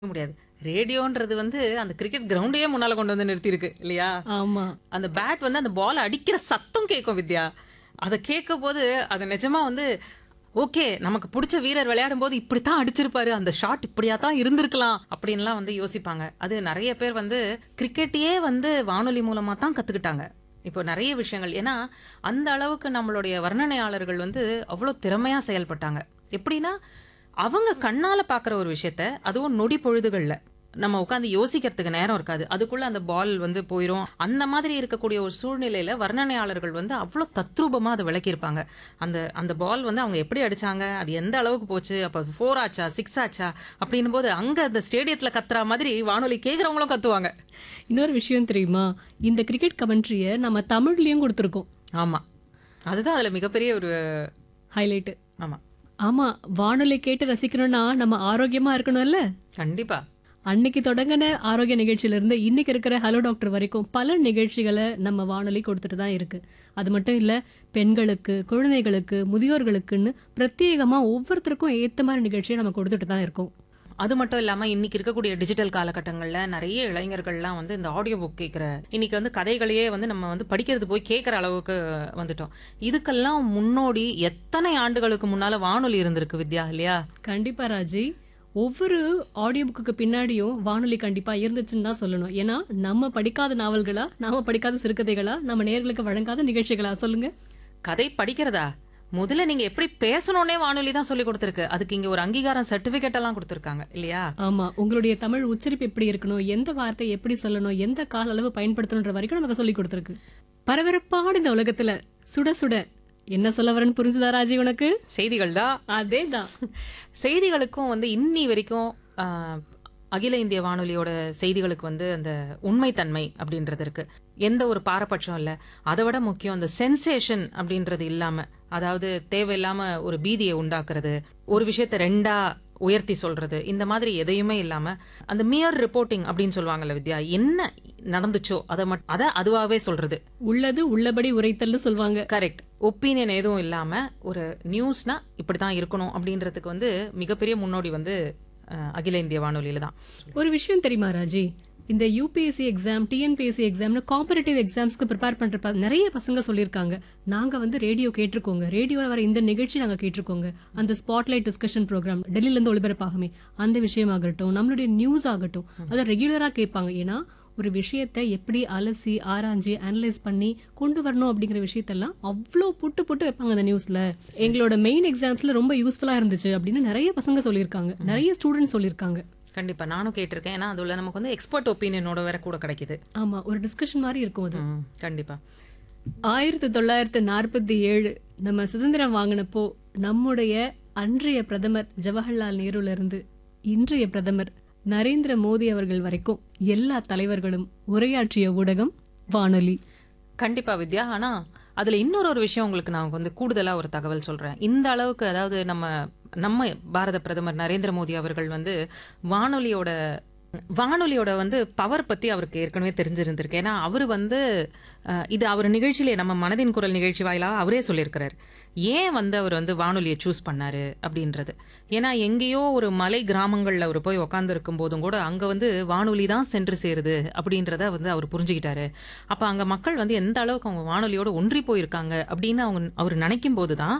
முடியாது. ரேடியோன்றது வந்து அந்த கிரிக்கெட் கிரவுண்டையே முன்னால கொண்டு வந்து நிறுத்தியிருக்கு இல்லையா? ஆமா. அந்த பேட் வந்து அந்த பால் அடிக்கிற சத்தம் கேட்கும் வித்யா. அத கேட்கும்போது அது நிஜமா வந்து ஓகே நமக்கு புடிச்ச வீரர் விளையாடும்போது இப்படித்தான் அடிச்சிருப்பாரு அந்த ஷாட் இப்படியா தான் இருந்திருக்கலாம் அப்படின்லாம் வந்து யோசிப்பாங்க. அது நிறைய பேர் வந்து கிரிக்கெட்டையே வந்து வானொலி மூலமா தான் கத்துக்கிட்டாங்க. இப்போ நிறைய விஷயங்கள் ஏன்னா அந்த அளவுக்கு நம்மளுடைய வர்ணனையாளர்கள் வந்து அவ்வளோ திறமையா செயல்பட்டாங்க. எப்படின்னா அவங்க கண்ணால பாக்குற ஒரு விஷயத்த அதுவும் நொடி பொழுதுகள்ல நம்ம உட்காந்து யோசிக்கிறதுக்கு நேரம் இருக்காது. அதுக்குள்ள அந்த பால் வந்து போயிரும். அந்த மாதிரி இருக்கக்கூடிய ஒரு சூழ்நிலையில வர்ணனையாளர்கள் வந்து அவ்வளோ தத்ரூபமா அதை விளக்கியிருப்பாங்க. அந்த அந்த பால் வந்து அவங்க எப்படி அடிச்சாங்க? அது எந்த அளவுக்கு போச்சு? அப்ப 4 ஆச்சா? 6 ஆச்சா? அப்படின்னும் போது அங்க அந்த ஸ்டேடியத்துல கத்துற மாதிரி வானொலி கேக்குறவங்களும் கத்துவாங்க. இன்னொரு விஷயம் தெரியுமா? இந்த கிரிக்கெட் கமெண்ட்ரிய நம்ம தமிழ்லயும் கொடுத்திருக்கோம். ஆமா. அதுதான் அதுல மிகப்பெரிய ஒரு ஹைலைட். ஆமா. ஆமா. வானொலி கேட்டு ரசிக்கணும்னா நம்ம ஆரோக்கியமா இருக்கணும்ல? கண்டிப்பா. அன்னைக்கு தொடங்கின ஆரோக்கிய நிகழ்ச்சியில இருந்து இன்னைக்கு இருக்கிற ஹலோ டாக்டர் வரைக்கும் பல நிகழ்ச்சிகளை நம்ம வானொலி கொடுத்துட்டு தான் இருக்கு. அது மட்டும் இல்ல பெண்களுக்கு, குழந்தைகளுக்கு, முதியோர்களுக்குன்னு பிரத்யேகமா ஒவ்வொருத்தருக்கும் ஏத்த மாதிரி நிகழ்ச்சியை நம்ம கொடுத்துட்டு தான் இருக்கோம். அது மட்டும் இல்லாம இன்னைக்கு இருக்கக்கூடிய டிஜிட்டல் காலகட்டங்கள்ல நிறைய இளைஞர்கள்லாம் வந்து இந்த ஆடியோ புக் கேட்கிற இன்னைக்கு வந்து கதைகளையே வந்து நம்ம வந்து படிக்கிறது போய் கேட்கிற அளவுக்கு வந்துட்டோம். இதுக்கெல்லாம் முன்னோடி எத்தனை ஆண்டுகளுக்கு முன்னால வானொலி இருந்திருக்கு வித்யா இல்லையா? கண்டிப்பா ராஜி. ஒவ்வொரு ஆடியோ புக்குக்கு பின்னாடியும் வானொலி கண்டிப்பா இருந்துச்சுன்னு தான் சொல்லணும். ஏன்னா நம்ம படிக்காத நாவல்களா, நாம படிக்காத சிறுகதைகளா, நம்ம நேயர்களுக்கு வழங்காத நிகழ்ச்சிகளா சொல்லுங்க. கதை படிக்கிறதா? முதல்ல நீங்க எப்படி பேசணும்னே வானொலி தான் சொல்லி கொடுத்திருக்கு. அதுக்கு இங்க ஒரு அங்கீகாரம் சர்டிபிகேட் எல்லாம் கொடுத்திருக்காங்க இல்லையா? ஆமா. உங்களுடைய தமிழ் உச்சரிப்பு எப்படி இருக்கணும்? எந்த வார்த்தை எப்படி சொல்லணும்? எந்த கால அளவு பயன்படுத்தணும்ன்ற வரைக்கும் நமக்கு சொல்லி கொடுத்திருக்கு. பரபரப்பான இந்த உலகத்துல சுட சுட என்ன சொல்ல வரேன்னு புரிஞ்சுதா ராஜி உனக்கு? செய்திகள் தான் அதேதான். செய்திகளுக்கும் வந்து இன்னி வரைக்கும் ஆ, அகில இந்திய வானொலியோட செய்திகளுக்கு வந்து அந்த உண்மைத்தன்மை அப்படின்றது இருக்கு. எந்த ஒரு பாரபட்சம் இல்ல. அதை விட முக்கியம் அந்த சென்சேஷன் அப்படின்றது இல்லாம அதாவது தேவையில்லாம ஒரு பீதியை உண்டாக்குறது ஒரு விஷயத்த ரெண்டா உயர்த்தி சொல்றது இந்த மாதிரி எதையுமே இல்லாம அந்த மியர் ரிப்போர்ட்டிங் அப்படின்னு சொல்லுவாங்கல்ல வித்யா என்ன நடந்துச்சோ அதை மட் அதை அதுவாவே சொல்றது உள்ளது உள்ளபடி உரைத்தல்னு சொல்வாங்க. கரெக்ட் ஒப்பீனியன் எதுவும் இல்லாம ஒரு நியூஸ்னா இப்படித்தான் இருக்கணும் அப்படின்றதுக்கு வந்து மிகப்பெரிய முன்னோடி வந்து அஹ், அகில இந்திய வானொலியில தான் ஒரு விஷயம் தெரியுமா ராஜி? இந்த யூபிஎஸ்சி எக்ஸாம், டிஎன்பிஎஸ்சி எக்ஸாம்னு காம்படிட்டிவ் எக்ஸாம்ஸ்க்கு ப்ரிப்பேர் பண்ற ப- நிறைய பசங்க சொல்லியிருக்காங்க. நாங்க வந்து ரேடியோ கேட்டிருக்கோங்க. ரேடியோல வர இந்த நிகழ்ச்சி நாங்க கேட்டிருக்கோங்க. அந்த ஸ்பாட்லைட் டிஸ்கஷன் ப்ரோக்ராம் டெல்லில இருந்து ஒளிபரப்பாகுமே அந்த விஷயமாகட்டும், நம்மளுடைய நியூஸ் ஆகட்டும், அதை ரெகுலரா கேட்பாங்க. ஏன்னா ஒரு விஷயத்தை எப்படி அலசி ஆராய்ஞ்சு அனலைஸ் பண்ணி கொண்டு வரணும் அப்படிங்கிற விஷயத்தெல்லாம் அவ்வளோ புட்டு புட்டு வைப்பாங்க அந்த நியூஸ்ல எங்களோட மெயின் எக்ஸாம்ஸ்ல ரொம்ப யூஸ்ஃபுல்லா இருந்துச்சு அப்படின்னு நிறைய பசங்க சொல்லியிருக்காங்க நிறைய ஸ்டூடெண்ட்ஸ் சொல்லியிருக்காங்க கண்டிப்பா நானும் கேட்டிருக்கேன் ஏன்னா அதுல நமக்கு வந்து எக்ஸ்பர்ட் ஒப்பீனியனோட வேற கூட கிடைக்குது ஆமா ஒரு டிஸ்கஷன் மாதிரி இருக்கும் அது ம், கண்டிப்பா ஆயிரத்தி தொள்ளாயிரத்தி நாற்பத்தி ஏழு நம்ம சுதந்திரம் வாங்கினப்போ நம்முடைய அன்றைய பிரதமர் ஜவஹர்லால் நேருல இருந்து இன்றைய பிரதமர் நரேந்திர மோடி அவர்கள் வரைக்கும் எல்லா தலைவர்களும் உரையாற்றிய ஊடகம் வானொலி கண்டிப்பா வித்யா ஆனா அதுல இன்னொரு ஒரு விஷயம் உங்களுக்கு நான் வந்து கூடுதலா ஒரு தகவல் சொல்றேன் இந்த அளவுக்கு அதாவது நம்ம நம்ம பாரத பிரதமர் நரேந்திர மோடி அவர்கள் வந்து வானொலியோட வானொலியோட வந்து பவர் பத்தி அவருக்கு ஏற்கனவே தெரிஞ்சிருந்திருக்கு ஏன்னா அவர் வந்து அஹ், இது அவர் நிகழ்ச்சியிலே நம்ம மனதின் குரல் நிகழ்ச்சி வாயிலாக அவரே சொல்லியிருக்கிறார் ஏன் வந்து அவர் வந்து வானொலியை சூஸ் பண்ணாரு அப்படின்றது ஏன்னா எங்கேயோ ஒரு மலை கிராமங்கள்ல அவர் போய் உட்கார்ந்து இருக்கும் போதும் கூட அங்க வந்து வானொலி தான் சென்று சேருது அப்படின்றத வந்து அவர் புரிஞ்சுக்கிட்டாரு அப்ப அங்க மக்கள் வந்து எந்த அளவுக்கு அவங்க வானொலியோட ஒன்றி போயிருக்காங்க அப்படின்னு அவங்க அவர் நினைக்கும் போதுதான்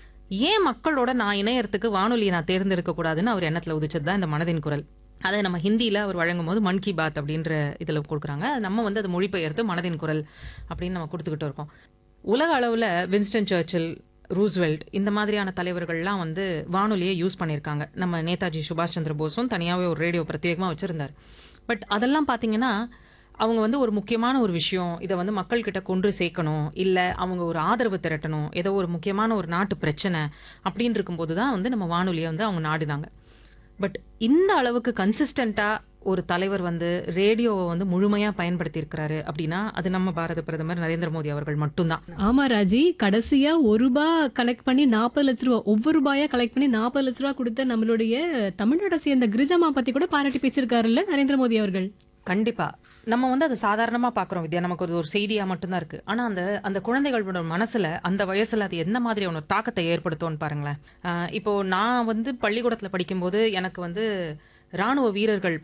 ஏன் மக்களோட நான் இணையறதுக்கு வானொலியை நான் தேர்ந்தெடுக்க கூடாதுன்னு அவர் எண்ணத்துல உதிச்சது தான் இந்த மனதின் குரல் அதை நம்ம ஹிந்தியில அவர் வழங்கும் போது மன் கி பாத் அப்படின்ற இதுல கொடுக்குறாங்க நம்ம வந்து அதை மொழிபெயர்த்து மனதின் குரல் அப்படின்னு நம்ம கொடுத்துக்கிட்டு இருக்கோம் உலக அளவுல வின்ஸ்டன் சர்ச்சில் ரூஸ்வெல்ட் இந்த மாதிரியான தலைவர்கள்லாம் வந்து வானொலியை யூஸ் பண்ணியிருக்காங்க நம்ம நேதாஜி சுபாஷ் சந்திர போஸும் தனியாகவே ஒரு ரேடியோ பிரத்யேகமாக வச்சிருந்தார் பட் அதெல்லாம் பார்த்தீங்கன்னா அவங்க வந்து ஒரு முக்கியமான ஒரு விஷயம் இதை வந்து மக்கள்கிட்ட கொண்டு சேர்க்கணும் இல்லை அவங்க ஒரு ஆதரவு திரட்டணும் ஏதோ ஒரு முக்கியமான ஒரு நாட்டு பிரச்சனை அப்படின்னு இருக்கும்போது தான் வந்து நம்ம வானொலியை வந்து அவங்க நாடினாங்க பட் இந்த அளவுக்கு கன்சிஸ்டண்டா ஒரு தலைவர் வந்து ரேடியோவை வந்து முழுமையா பயன்படுத்தி இருக்கிறாரு அப்படின்னா அது நம்ம பாரத பிரதமர் நரேந்திர மோடி அவர்கள் மட்டும்தான் ஆமா ராஜி கடைசியா ஒரு ரூபாய் கலெக்ட் பண்ணி நாற்பது லட்ச ரூபா ஒவ்வொரு ரூபாயா கலெக்ட் பண்ணி நாற்பது லட்ச ரூபா கொடுத்த நம்மளுடைய தமிழ்நாட்டை சேர்ந்த கிரிஜாமா பத்தி கூட பாராட்டி பேசியிருக்காருல்ல நரேந்திர மோடி அவர்கள் கண்டிப்பா நம்ம வந்து அதை சாதாரணமா பாக்குறோம் வித்யா நமக்கு ஒரு ஒரு செய்தியா மட்டும்தான் இருக்கு ஆனா அந்த அந்த குழந்தைகளோட மனசுல அந்த வயசுல அது எந்த மாதிரியான ஒரு தாக்கத்தை ஏற்படுத்தும்னு பாருங்களேன் ஆஹ் இப்போ நான் வந்து பள்ளிக்கூடத்துல படிக்கும்போது எனக்கு வந்து ராணுவ வீரர்கள்